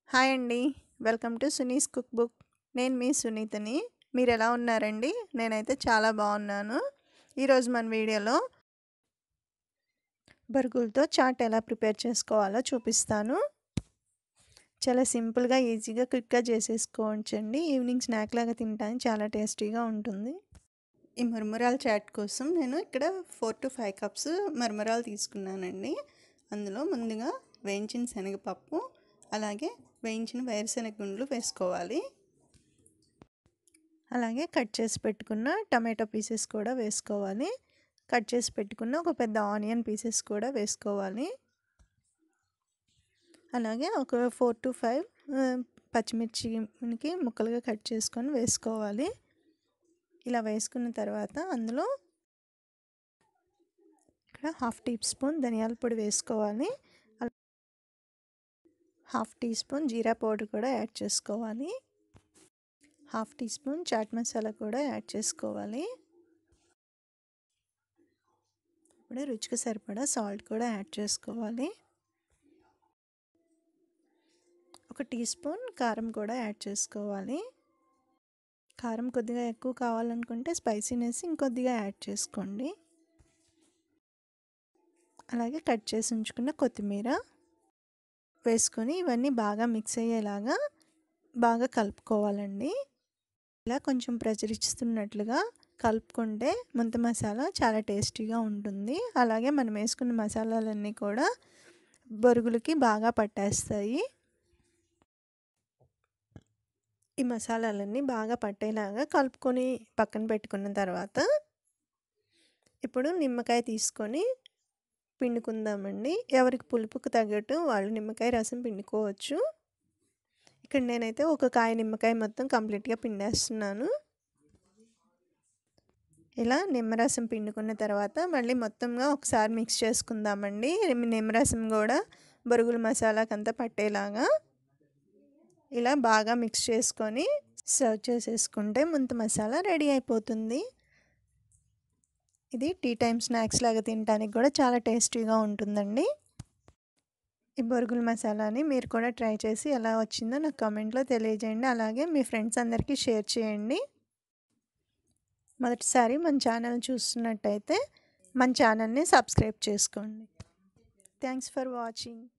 hi అండి welcome to Suni's cook book నేను మీ సునీతని మీరు ఎలా ఉన్నారండి నేనైతే చాలా బాగున్నాను ఈరోజు మన వీడియోలో బరుగులతో చాట్ ఎలా ప్రిపేర్ చేసుకోవాలో చూపిస్తాను చాలా సింపుల్గా ఈజీగా క్విక్గా చేసేసుకోవచ్చండి ఈవినింగ్ స్నాక్ లాగా తినడానికి చాలా టేస్టీగా ఉంటుంది ఈ మరమరాల చాట్ కోసం నేను ఇక్కడ ఫోర్ టు ఫైవ్ కప్స్ మరమరాలు తీసుకున్నానండి అందులో ముందుగా వేయించిన శనగపప్పు అలాగే వేయించిన వేరుశనగ గుండ్లు వేసుకోవాలి అలాగే కట్ చేసి పెట్టుకున్న టమాటో పీసెస్ కూడా వేసుకోవాలి కట్ చేసి పెట్టుకున్న ఒక పెద్ద ఆనియన్ పీసెస్ కూడా వేసుకోవాలి అలాగే ఒక ఫోర్ టు ఫైవ్ పచ్చిమిర్చికి ముక్కలుగా కట్ చేసుకొని వేసుకోవాలి ఇలా వేసుకున్న తర్వాత అందులో ఇక్కడ హాఫ్ టీ స్పూన్ ధనియాల పొడి వేసుకోవాలి హాఫ్ టీ స్పూన్ జీరా పౌడర్ కూడా యాడ్ చేసుకోవాలి half teaspoon chaat masala కూడా యాడ్ చేసుకోవాలి ఇప్పుడు రుచికి సరిపడా సాల్ట్ కూడా యాడ్ చేసుకోవాలి ఒక టీ స్పూన్ కారం కూడా యాడ్ చేసుకోవాలి కారం కొద్దిగా ఎక్కువ కావాలనుకుంటే స్పైసీనెస్ ఇంకొద్దిగా యాడ్ చేసుకోండి అలాగే కట్ చేసి ఉంచుకున్న కొత్తిమీర వేసుకొని ఇవన్నీ బాగా మిక్స్ అయ్యేలాగా బాగా కలుపుకోవాలండి ఇలా కొంచెం ప్రెషర్ ఇస్తున్నట్లుగా కలుపుకుంటే ముంత మసాలా చాలా టేస్టీగా ఉంటుంది అలాగే మనం వేసుకున్న మసాలాలన్నీ కూడా బొరుగులకి బాగా పట్టేస్తాయి ఈ మసాలాలన్నీ బాగా పట్టేలాగా కలుపుకొని పక్కన పెట్టుకున్న తర్వాత ఇప్పుడు నిమ్మకాయ తీసుకొని పిండుకుందామండి ఎవరికి పులుపుకు తగ్గట్టు వాళ్ళు నిమ్మకాయ రసం పిండుకోవచ్చు ఇక్కడ నేనైతే ఒక కాయ నిమ్మకాయ మొత్తం కంప్లీట్గా పిండేస్తున్నాను ఇలా నిమ్మరసం పిండుకున్న తర్వాత మళ్ళీ మొత్తంగా ఒకసారి మిక్స్ చేసుకుందామండి నిమ్మరసం కూడా బొరుగుల మసాలాకంతా పట్టేలాగా ఇలా బాగా మిక్స్ చేసుకొని సర్వ్ చేసేసుకుంటే ముంత మసాలా రెడీ అయిపోతుంది ఇది టీ టైమ్ స్నాక్స్ లాగా తినడానికి కూడా చాలా టేస్టీగా ఉంటుందండి ఈ బొరుగుల మసాలాని మీరు కూడా ట్రై చేసి ఎలా వచ్చిందో నాకు కామెంట్లో తెలియజేయండి అలాగే మీ ఫ్రెండ్స్ అందరికీ షేర్ చేయండి మొదటిసారి మన ఛానల్ చూస్తున్నట్టయితే మన ఛానల్ని సబ్స్క్రైబ్ చేసుకోండి థ్యాంక్స్ ఫర్ వాచింగ్